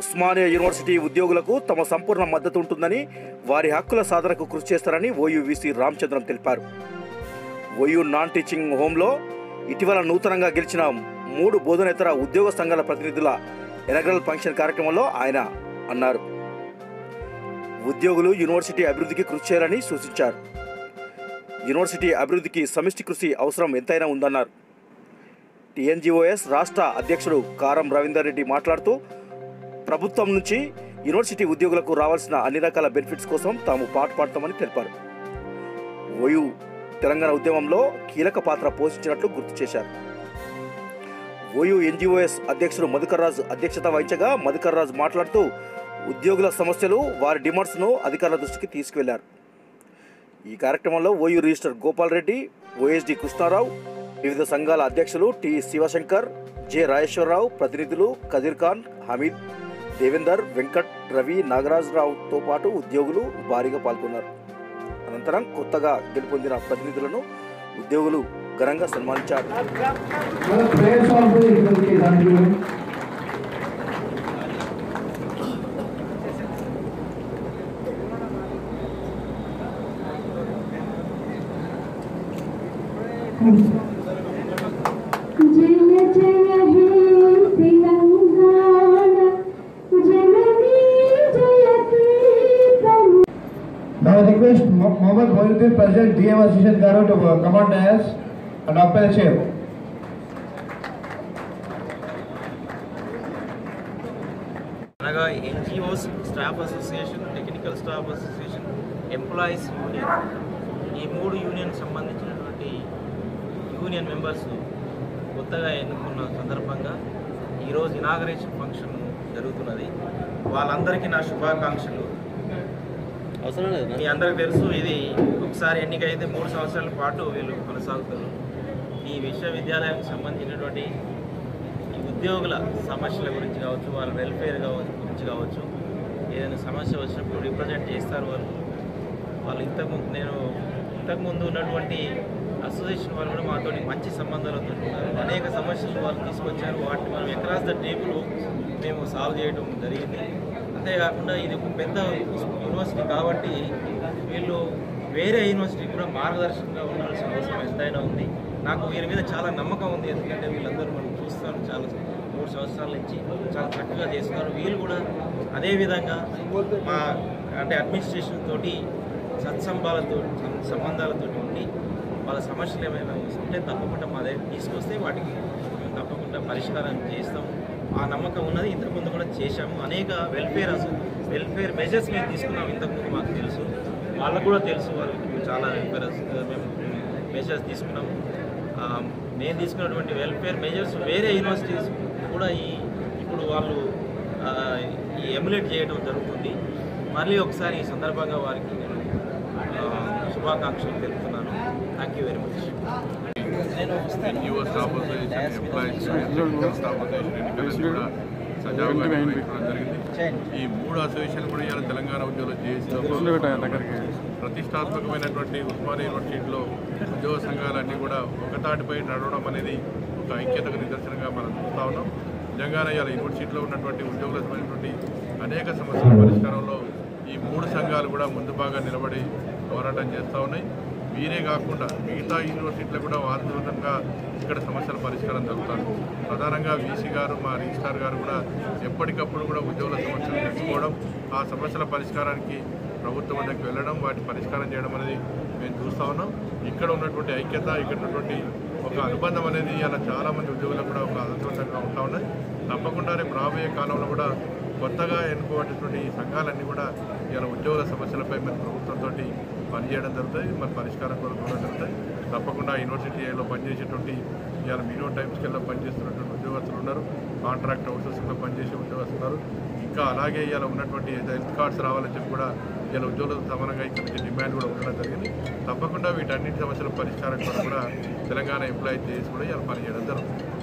Osmania university ఉద్యోగులకు తమ సంపూర్ణ మద్దతు ఉంటుందని వారి హక్కుల సాధనకు కృషి చేస్తారని ఓయూవీసీ రామచంద్రం తెలిపారు ఓయూ నాన్ టీచింగ్ హోంలో ఇటీవల నూతనంగా గెలిచిన మూడు బోధనేతర ఉద్యోగ సంఘాల ప్రతినిధుల ఎనగ్రల్ ఫంక్షన్ కార్యక్రమంలో ఆయన అన్నారు ఉద్యోగులు యూనివర్సిటీ అభివృద్ధికి కృషి చేయాలని సూచించారు యూనివర్సిటీ అభివృద్ధికి సమిష్టి కృషి అవసరం ఎంతైనా ఉందన్నారు టీఎన్జిఓఎస్ రాష్ట్ర అధ్యక్షుడు కారం రవీందర్ రెడ్డి మాట్లాడుతూ ప్రభుత్వం నుంచి యూనివర్సిటీ ఉద్యోగులకు రావాల్సిన అన్ని రకాల బెనిఫిట్స్ కోసం తాము పాటుపడతామని తెలిపారు ఓయూ తెలంగాణ ఉద్యమంలో కీలక పాత్ర పోషించినట్లు గుర్తు చేశారు ఓయూ ఎన్జిఓఎస్ అధ్యక్షుడు మధుకర్ రాజు అధ్యక్షత వహించగా మధుకర్ రాజు మాట్లాడుతూ ఉద్యోగుల సమస్యలు వారి డిమాండ్స్ను అధికారుల దృష్టికి తీసుకువెళ్లారు ఈ కార్యక్రమంలో OU registrar Gopal Reddy OSD Krishna Rao వివిధ సంఘాల అధ్యక్షులు టి శివశంకర్ జె రాజేశ్వరరావు ప్రతినిధులు కదీర్ ఖాన్ హమీద్ దేవేందర్ వెంకట్ రవి నాగరాజరావుతో పాటు ఉద్యోగులు భారీగా పాల్గొన్నారు అనంతరం కొత్తగా గెలుపొందిన ప్రతినిధులను ఉద్యోగులు ఘనంగా సన్మానించారు Well, prayers also is going to be done to you. జయ జయ హే తెలంగాణ జననీ జయతి తను Now I request Mo- Mohammed Mohiuddin, President DM Association Garo to uh, come on dais and occupy the chair. అనగా NGOs staff association technical staff association employees union ఈ మూడు union సంబంధించినటువంటి union members కొత్తగా ఎన్నుకున్న సందర్భంగా ఈరోజు ఇనాగరేషన్ ఫంక్షన్ జరుగుతున్నది వాళ్ళందరికీ నా శుభాకాంక్షలు మీ అందరికి తెలుసు ఇది ఒకసారి ఎన్నికైతే మూడు సంవత్సరాల పాటు వీళ్ళు కొనసాగుతారు ఈ విశ్వవిద్యాలయానికి సంబంధించినటువంటి ఈ ఉద్యోగుల సమస్యల గురించి కావచ్చు వాళ్ళ వెల్ఫేర్ కావచ్చు గురించి కావచ్చు ఏదైనా సమస్య వచ్చినప్పుడు రిప్రజెంట్ చేస్తారు వాళ్ళు వాళ్ళు ఇంతకుముందు నేను ఇంతకుముందు ఉన్నటువంటి అసోసియేషన్ వాళ్ళు కూడా మాతో మంచి సంబంధాలతో ఉన్నారు అనేక సమస్యలు వాళ్ళు తీసుకొచ్చారు వాటిని మనం అక్రాస్ ద టేబుల్ మేము సాల్వ్ చేయడం జరిగింది అంతేకాకుండా ఇది ఒక పెద్ద యూనివర్సిటీ కాబట్టి వీళ్ళు వేరే యూనివర్సిటీ కూడా మార్గదర్శకంగా ఉండాల్సిన అవసరం ఎంతైనా ఉంది నాకు వీరి మీద చాలా నమ్మకం ఉంది ఎందుకంటే వీళ్ళందరూ మనం చూస్తాను చాలా మూడు సంవత్సరాల నుంచి చాలా చక్కగా చేస్తున్నారు వీళ్ళు కూడా అదే విధంగా మా అంటే అడ్మినిస్ట్రేషన్ తోటి సత్సంబాలతో సంబంధాలతో ఉండి వాళ్ళ సమస్యలు ఏమైనా ఉంటే తప్పకుండా మా దగ్గర తీసుకొస్తే వాటికి మేము తప్పకుండా పరిష్కారం చేస్తాము ఆ నమ్మకం ఉన్నది ఇంతకుముందు కూడా చేశాము అనేక వెల్ఫేర్ అసలు వెల్ఫేర్ మెజర్స్ మేము తీసుకున్నాం ఇంతకుముందు మాకు తెలుసు వాళ్ళకు కూడా తెలుసు వాళ్ళకి మేము చాలా వెల్ఫేర్ మేము మెజర్స్ తీసుకున్నాము ఆ, నేను తీసుకున్నటువంటి వెల్ఫేర్ మెజర్స్ వేరే యూనివర్సిటీస్ కూడా ఈ ఇప్పుడు వాళ్ళు ఆ, ఈ ఎమ్యులేట్ చేయడం జరుగుతుంది మళ్ళీ ఒకసారి ఈ సందర్భంగా వారికి నేను ఆ, శుభాకాంక్షలు తెలుపుతున్నాను థ్యాంక్ యూ వెరీ మచ్ నేను వస్తాను యువ staff association employees technical staff association ఎన్నికలను కూడా సజావుగా నిర్వహించడం జరిగింది ఈ మూడు అసోసియేషన్లు కూడా ఇవాళ తెలంగాణ ఉద్యోగులు చేసిన ప్రతిష్టాత్మకమైనటువంటి ఉస్మానియా యూనివర్సిటీలో ఉద్యోగ సంఘాలన్నీ కూడా ఒకతాటిపై నడవడం అనేది ఒక ఐక్యతకు నిదర్శనంగా మనం చూస్తా ఉన్నాం నిజంగానే ఇవాళ యూనివర్సిటీలో ఉన్నటువంటి ఉద్యోగులకు సంబంధించినటువంటి అనేక సమస్యల పరిష్కారంలో ఈ మూడు సంఘాలు కూడా ముందు బాగా నిలబడి పోరాటం చేస్తూ ఉన్నాయి వీరే కాకుండా మిగతా యూనివర్సిటీలో కూడా వాస్తవంగా ఇక్కడ సమస్యల పరిష్కారం జరుగుతుంది ప్రధానంగా వీసీ గారు మా రిజిస్ట్రార్ గారు కూడా ఎప్పటికప్పుడు కూడా ఉద్యోగుల సమస్యలు తెలుసుకోవడం ఆ సమస్యల పరిష్కారానికి ప్రభుత్వం వద్దకు వెళ్ళడం వాటి పరిష్కారం చేయడం అనేది మేము చూస్తూ ఉన్నాం ఇక్కడ ఉన్నటువంటి ఐక్యత ఇక్కడ ఉన్నటువంటి ఒక అనుబంధం అనేది ఇలా చాలామంది ఉద్యోగులకు కూడా ఒక అదృష్టంగా ఉంటా ఉన్నది తప్పకుండా రేపు రాబోయే కాలంలో కూడా కొత్తగా ఎన్నుకోబడినటువంటి ఈ సంఘాలన్నీ కూడా ఇలా ఉద్యోగుల సమస్యలపై మరి ప్రభుత్వంతో పనిచేయడం జరుగుతుంది మరి పరిష్కారం కొరకు కూడా జరుగుతాయి తప్పకుండా యూనివర్సిటీలో పనిచేసేటువంటి ఇవాళ మినిమం టైం స్కేల్లో పనిచేస్తున్నటువంటి ఉద్యోగస్తులు ఉన్నారు కాంట్రాక్ట్ అవుట్సోర్సింగ్లో పనిచేసే ఉద్యోగస్తులు ఉన్నారు ఇంకా అలాగే ఇవాళ ఉన్నటువంటి హెల్త్ కార్డ్స్ రావాలని చెప్పి కూడా ఇలా ఉద్యోగులతో సమానంగా ఇక్కడ నుంచి డిమాండ్ కూడా ఉండడం జరిగింది తప్పకుండా వీటన్నిటి సమస్యల పరిష్కారం కొరకు కూడా తెలంగాణ ఎంప్లాయీ చేసి కూడా ఇలా పనిచేయడం జరుగుతుంది